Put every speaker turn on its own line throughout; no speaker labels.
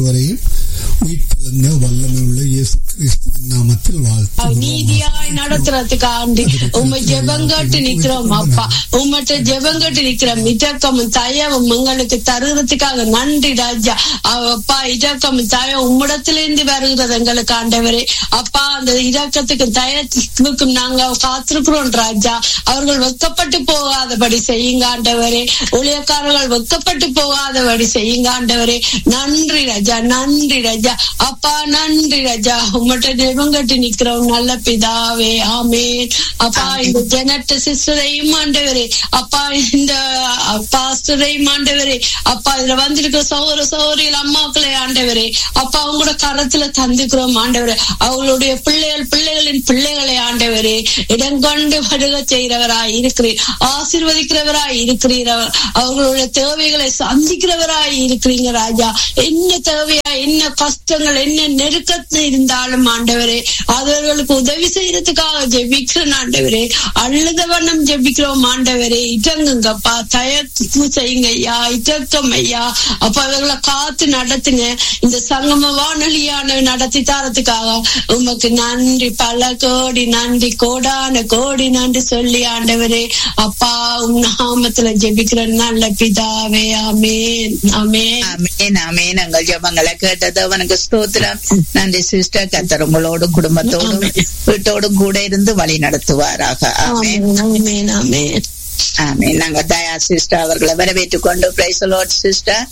வரையும் உயிர்த்தெழுந்த வல்லமை உள்ள இயேசு கிறிஸ்துவின் நாமத்தில் வாழ்த்து
நீதியாய் நடத்துறதுக்கு ஆண்டி உண்மை ஜெபங்கட்டு நிக்கிறோம் அப்பா உம்மட்ட ஜெபங்கட்டு நிக்கிறோம் இதக்கமும் தயவும் எங்களுக்கு தருகிறதுக்காக நன்றி ராஜா அப்பா இதக்கமும் தயம் உம்மிடத்திலிருந்து வருகிறது எங்களுக்கு ஆண்டவரே அப்பா அந்த இதக்கத்துக்கு தயத்துக்கும் நாங்க காத்திருக்கிறோம் ராஜா அவர்கள் வெக்கப்பட்டு போகாதபடி செய்யுங்க ஆண்டவரே ஊழியக்காரர்கள் வெக்கப்பட்டு போகாதபடி செய்யுங்க ஆண்டவரே நன்றி ராஜா நன்றி ராஜா அப்பா நன்றி ராஜா உம்மட்ட ஜெபங்கட்டு நிக்கிறோம் நல்ல பிதாவே ஆமேன் அப்பா இந்த ஜெனட்ட சிஸ்டரையும் ஆண்டவரே அப்பா இந்த பாஸ்டரையும் ஆண்டவரே அப்பா இதுல வந்திருக்கிற சௌர சௌரியில் அம்மாக்களை ஆண்டவரே அப்பா அவங்களோட கரத்துல தந்துக்கிறோம் ஆண்டவரே அவங்களுடைய பிள்ளைகள் பிள்ளைகளின் பிள்ளைகளை ஆண்டவரே இடங்கொண்டு வருக செய்கிறவராய் இருக்கிறீர் ஆசிர்வதிக்கிறவராய் இருக்கிறீர் அவர்களுடைய தேவைகளை சந்திக்கிறவராய் இருக்கிறீங்க ராஜா என்ன தேவையா என்ன கஷ்டங்கள் என்ன நெருக்கத்தில் இருந்தாலும் ஆண்டவரே அவர்களுக்கு உதவி செய்யறதுக்காக ஜெபிக்கிறோம் ஆண்டவரே அழுத வண்ணம் ஜெபிக்கிறோம் ஆண்டவரே இட்டங்குங்கப்பா தயக்கு செய்யுங்க ஐயா இட்டக்கம் ஐயா அப்ப அவர்களை காத்து நடத்துங்க இந்த சங்கம வானொலியான நடத்தி தரத்துக்காக உமக்கு நன்றி பல கோடி நன்றி கோடான கோடி நன்றி சொல்லி ஆண்டவரே அப்பா உம் நாமத்துல ஜெபிக்கிற நல்ல பிதாவே அமேன் அமேன்
ஆமேன் ஆமேன் எங்கள் ஜபங்களை கேட்டது அவனுக்கு ஸ்தோத்திரம் நன்றி சிஸ்டர் கத்தர் உங்களோடும் குடும்பத்தோடும் வீட்டோடும் கூட இருந்து வழி நடத்துவாராக ஆமேன்
அமேன் அமேன்
ஆமேன் நாங்க தயா சிஸ்டர் அவர்களை வரவேற்றுக் கொண்டு பிரைஸ் லார்ட் சிஸ்டர்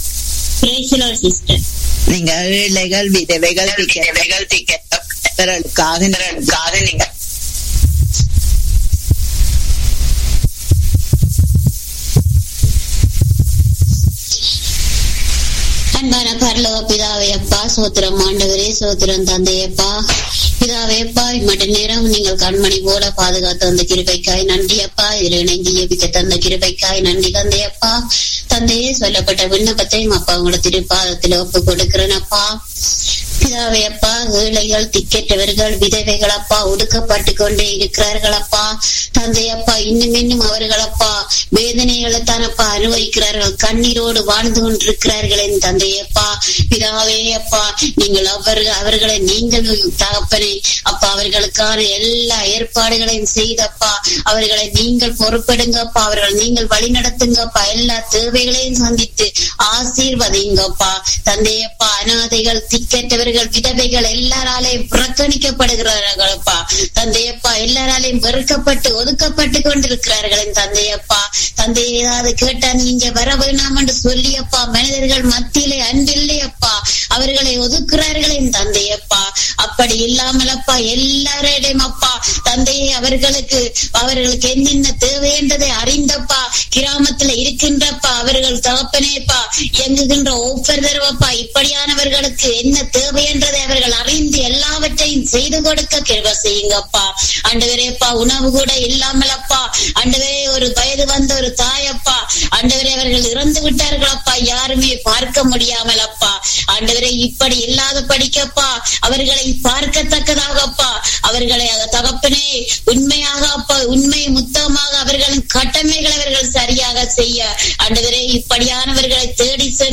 நீங்க ஏழைகள் விதவைகள் விதவைகள் திக்கர்களுக்காக நீங்க
அன்பான பரலோக பிதாவே அப்பா சோத்திரம் ஆண்டவரே சோத்திரம் தந்தையப்பா பிதாவே அப்பா இம்மட்ட நேரம் நீங்கள் கண்மணி போல பாதுகாத்து வந்த கிருபைக்காய் நன்றி அப்பா இதில் இணைந்து ஜெபிக்க தந்த கிருபைக்காய் நன்றி தந்தையப்பா தந்தையே சொல்லப்பட்ட விண்ணப்பத்தையும் அப்பா உங்களோட திருப்பாதத்தில் ஒப்பு கொடுக்கிறேன் அப்பா பிதாவே அப்பா ஏழைகள் திக்கெட்டவர்கள் விதவைகள் அப்பா ஒடுக்கப்பட்டு கொண்டே இருக்கிறார்கள் அப்பா தந்தை அப்பா இன்னும் இன்னும் அவர்கள் அப்பா வேதனைகளை தானப்பா அனுபவிக்கிறார்கள் கண்ணீரோடு வாழ்ந்து கொண்டிருக்கிறார்கள் என் தந்தையப்பா பிதாவே அப்பா நீங்கள் அவர் அவர்களை நீங்கள் தகப்பனே அப்பா அவர்களுக்கான எல்லா ஏற்பாடுகளையும் செய்தப்பா அவர்களை நீங்கள் பொறுப்பெடுங்கப்பா அவர்கள் நீங்கள் வழி நடத்துங்கப்பா எல்லா தேவைகளையும் சந்தித்து ஆசீர்வதிங்கப்பா தந்தையப்பா அனாதைகள் திக்கெட்டவர்கள் விதவைகள் எல்லாராலையும் புறக்கணிக்கப்படுகிறார்களப்பா தந்தையப்பா எல்லாராலையும் வெறுக்கப்பட்டு ஒதுக்கப்பட்டு கொண்டிருக்கிறார்கள் என் தந்தையப்பா தந்தையை ஏதாவது கேட்டா நீங்க வர வேணாம் என்று சொல்லியப்பா மனிதர்கள் மத்தியிலே அன்பில்லையப்பா அவர்களை ஒதுக்குறார்கள் என் தந்தையப்பா அப்படி இல்லாமலப்பா எல்லாரிடையும் அப்பா தந்தையை அவர்களுக்கு அவர்களுக்கு என்னென்ன தேவை என்றதை அறிந்தப்பா கிராமத்துல இருக்கின்றப்பா அவர்கள் தகப்பனேப்பா இயங்குகின்ற ஒவ்வொரு தடவைப்பா இப்படியானவர்களுக்கு என்ன தேவை என்றதை அவர்கள் அறிந்து எல்லாவற்றையும் செய்து கொடுக்க கிருப செய்யுங்கப்பா ஆண்டவரேப்பா உணவு கூட இல்லாமலப்பா ஆண்டவரே ஒரு வயது வந்த ஒரு தாயப்பா ஆண்டவரே அவர்கள் இறந்து விட்டார்களப்பா யாருமே பார்க்க முடியாமல் அப்பா ஆண்டவரே இப்படி இல்லாத படிக்கப்பா அவர்களை பார்க்கத்தக்கதாகப்பா அவர்களை தகப்பனே உண்மையாக அப்பா உண்மை முத்தமாக அவர்களின் கடமைகளை அவர்கள் சரியாக செய்ய ஆண்டவரே இப்படியானவர்களை தேடி சென்று